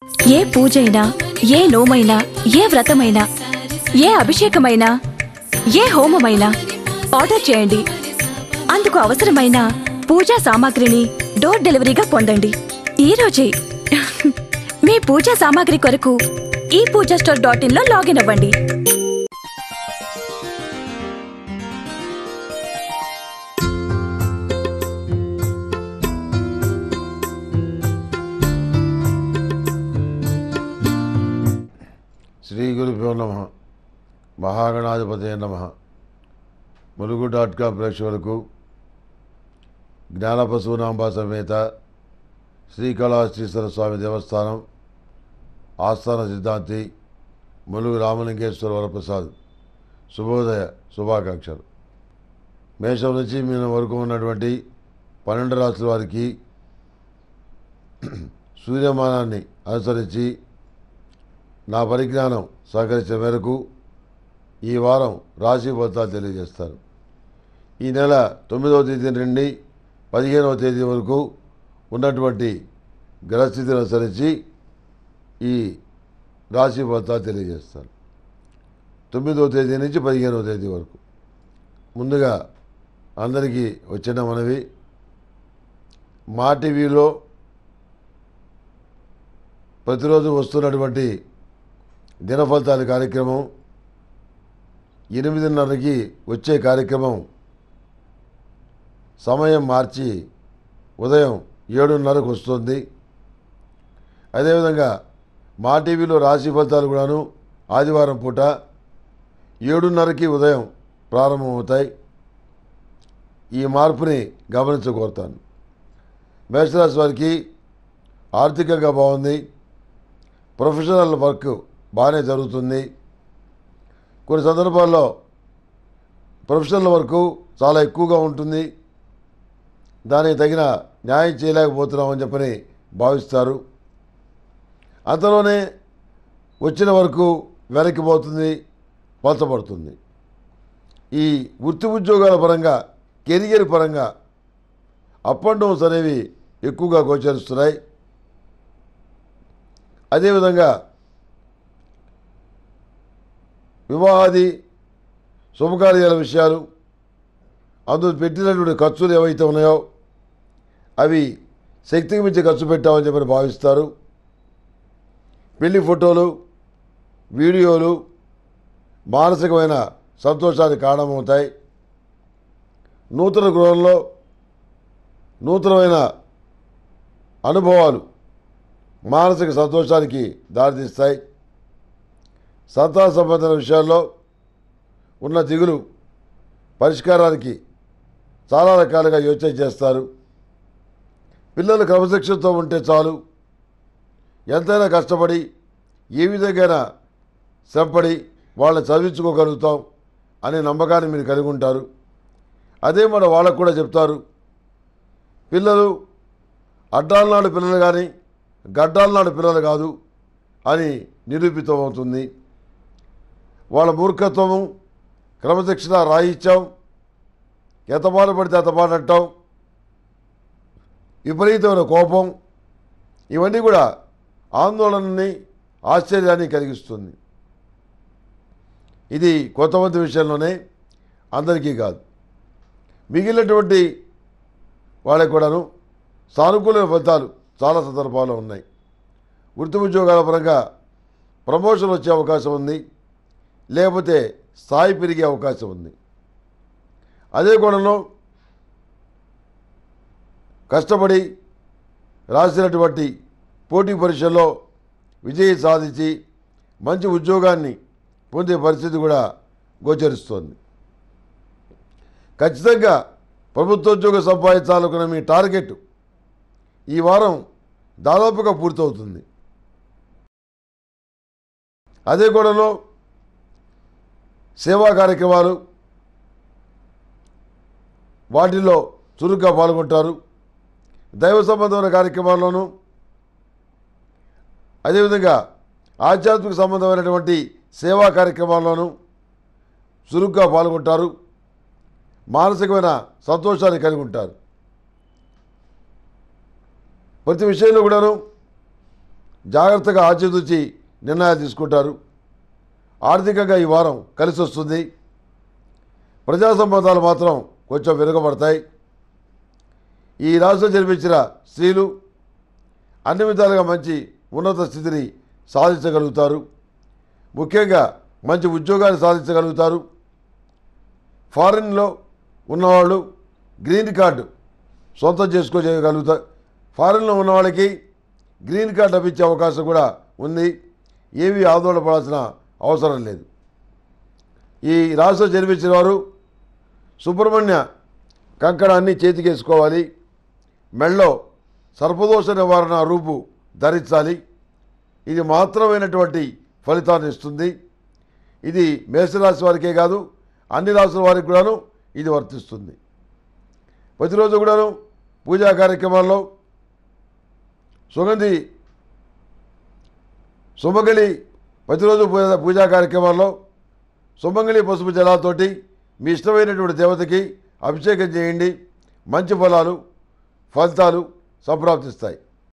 ఏ పూజైనా ఏ నోమైనా ఏ వ్రతమైనా ఏ అభిషేకమైనా ఏ హోమమైనా ఆర్డర్ చేయండి అందుకు అవసరమైన పూజా సామాగ్రిని డోర్ డెలివరీగా పొందండి ఈ రోజే మీ పూజా సామాగ్రి కొరకు ఈ పూజా స్టోర్ డాట్ ఇన్ లో లాగిన్ అవ్వండి శ్రీ గురుభ్యో నమ మహాగణాధిపతి నమ ములుగు డాట్ కామ్ ప్రేక్షకులకు జ్ఞానపశునాంబ సమేత శ్రీకళాశ్రీశ్వర స్వామి దేవస్థానం ఆస్థాన సిద్ధాంతి ములుగు రామలింగేశ్వర వరప్రసాద్ శుభోదయ శుభాకాంక్షలు మేషం నుంచి మీన వరకు ఉన్నటువంటి పన్నెండు రాష్ట్రాల వారికి సూర్యమానాన్ని అనుసరించి నా పరిజ్ఞానం సహకరించిన మేరకు ఈ వారం రాశి ఫలితాలు తెలియజేస్తాను ఈ నెల తొమ్మిదవ తేదీ నుండి పదిహేనవ తేదీ వరకు ఉన్నటువంటి గ్రహస్థితిని అనుసరించి ఈ రాశి ఫలితాలు తెలియజేస్తాను తొమ్మిదవ తేదీ నుంచి పదిహేనవ తేదీ వరకు ముందుగా అందరికీ వచ్చిన మనవి మా టీవీలో ప్రతిరోజు వస్తున్నటువంటి దిన ఫలితాల కార్యక్రమం ఎనిమిదిన్నరకి వచ్చే కార్యక్రమం సమయం మార్చి ఉదయం ఏడున్నరకు వస్తుంది అదేవిధంగా మా టీవీలో రాశి ఫలితాలు కూడాను ఆదివారం పూట ఏడున్నరకి ఉదయం ప్రారంభమవుతాయి ఈ మార్పుని గమనించకోరుతాను మేషరాశి వారికి ఆర్థికంగా బాగుంది ప్రొఫెషనల్ వర్క్ బాగానే జరుగుతుంది కొన్ని సందర్భాల్లో ప్రొఫెషనల్ వర్క్ చాలా ఎక్కువగా ఉంటుంది దానికి తగిన న్యాయం చేయలేకపోతున్నామని చెప్పని భావిస్తారు అంతలోనే వచ్చిన వరకు వెనక్కిపోతుంది పలచబడుతుంది ఈ వృత్తి ఉద్యోగాల పరంగా కెరియర్ పరంగా అప్ అండ్ డౌన్స్ అనేవి ఎక్కువగా గోచరిస్తున్నాయి అదేవిధంగా వివాహాది శుభకార్యాల విషయాలు అందులో పెట్టినటువంటి ఖర్చులు ఏవైతే ఉన్నాయో అవి శక్తికి మించి ఖర్చు పెట్టామని చెప్పని భావిస్తారు పెళ్లి ఫోటోలు వీడియోలు మానసికమైన సంతోషానికి కారణమవుతాయి నూతన గృహంలో నూతనమైన అనుభవాలు మానసిక సంతోషానికి దారితీస్తాయి సంతాన సంబంధమైన విషయాల్లో ఉన్న దిగులు పరిష్కారానికి చాలా రకాలుగా యోచన చేస్తారు పిల్లలు క్రమశిక్షణతో ఉంటే చాలు ఎంతైనా కష్టపడి ఏ విధంగా శ్రమపడి వాళ్ళని చదివించుకోగలుగుతాం అనే నమ్మకాన్ని మీరు కలిగి ఉంటారు అదే మన వాళ్ళకు కూడా చెప్తారు పిల్లలు అడ్డాల నాడు పిల్లలు కానీ గడ్డాల నాడు పిల్లలు కాదు అని నిరూపితం అవుతుంది వాళ్ళ మూర్ఖత్వము క్రమశిక్షణ రాయిచ్చాం ఎంతబాటు పడితే అంతబాటు అంటాం విపరీతమైన కోపం ఇవన్నీ కూడా ఆందోళనని ఆశ్చర్యాన్ని కలిగిస్తుంది ఇది కొంతమంది విషయంలోనే అందరికీ కాదు మిగిలినటువంటి వాళ్ళకి కూడాను సానుకూల ఫలితాలు చాలా సందర్భాల్లో ఉన్నాయి వృత్తి ఉద్యోగాల పరంగా ప్రమోషన్ వచ్చే అవకాశం ఉంది లేకపోతే స్థాయి పెరిగే అవకాశం ఉంది అదే కోణంలో కష్టపడి రాసినటువంటి పోటీ పరీక్షల్లో విజయం సాధించి మంచి ఉద్యోగాన్ని పొందే పరిస్థితి కూడా గోచరిస్తోంది ఖచ్చితంగా ప్రభుత్వోద్యోగం సంపాదించాలనుకున్న మీ టార్గెట్ ఈ వారం దాదాపుగా పూర్తవుతుంది అదే గోడలో సేవా కార్యక్రమాలు వాటిల్లో చురుగ్గా పాల్గొంటారు దైవ సంబంధమైన కార్యక్రమాల్లోనూ అదేవిధంగా ఆధ్యాత్మిక సంబంధమైనటువంటి సేవా కార్యక్రమాల్లోనూ చురుగ్గా పాల్గొంటారు మానసికమైన సంతోషాన్ని కలిగి ఉంటారు ప్రతి విషయంలో కూడాను జాగ్రత్తగా ఆచితూచి నిర్ణయాలు తీసుకుంటారు ఆర్థికంగా ఈ వారం కలిసి వస్తుంది ప్రజా సంబంధాలు మాత్రం కొంచెం వెనుకబడతాయి ఈ రాశిలో జన్మించిన స్త్రీలు అన్ని విధాలుగా మంచి ఉన్నత స్థితిని సాధించగలుగుతారు ముఖ్యంగా మంచి ఉద్యోగాన్ని సాధించగలుగుతారు ఫారిన్లో ఉన్నవాళ్ళు గ్రీన్ కార్డు సొంతం చేసుకోగలుగుతారు ఫారిన్లో ఉన్న వాళ్ళకి గ్రీన్ కార్డు లభించే అవకాశం కూడా ఉంది ఏమీ ఆందోళన పడాల్సిన అవసరం లేదు ఈ రాశిలో జన్మించిన వారు సుబ్రహ్మణ్య కంకణాన్ని చేతికేసుకోవాలి మెళ్ళో సర్పదోష నివారణ రూపు ధరించాలి ఇది మాత్రమైనటువంటి ఫలితాన్ని ఇస్తుంది ఇది మేషరాశి వారికే కాదు అన్ని రాసుల వారికి కూడాను ఇది వర్తిస్తుంది ప్రతిరోజు కూడాను పూజా కార్యక్రమాల్లో సుగంధి సుమంగళి ప్రతిరోజు పూజ పూజా కార్యక్రమాల్లో సుమంగళి పసుపు జలాలతోటి మీ ఇష్టమైనటువంటి దేవతకి అభిషేకం చేయండి మంచి ఫలాలు ఫలితాలు సంప్రాప్తిస్తాయి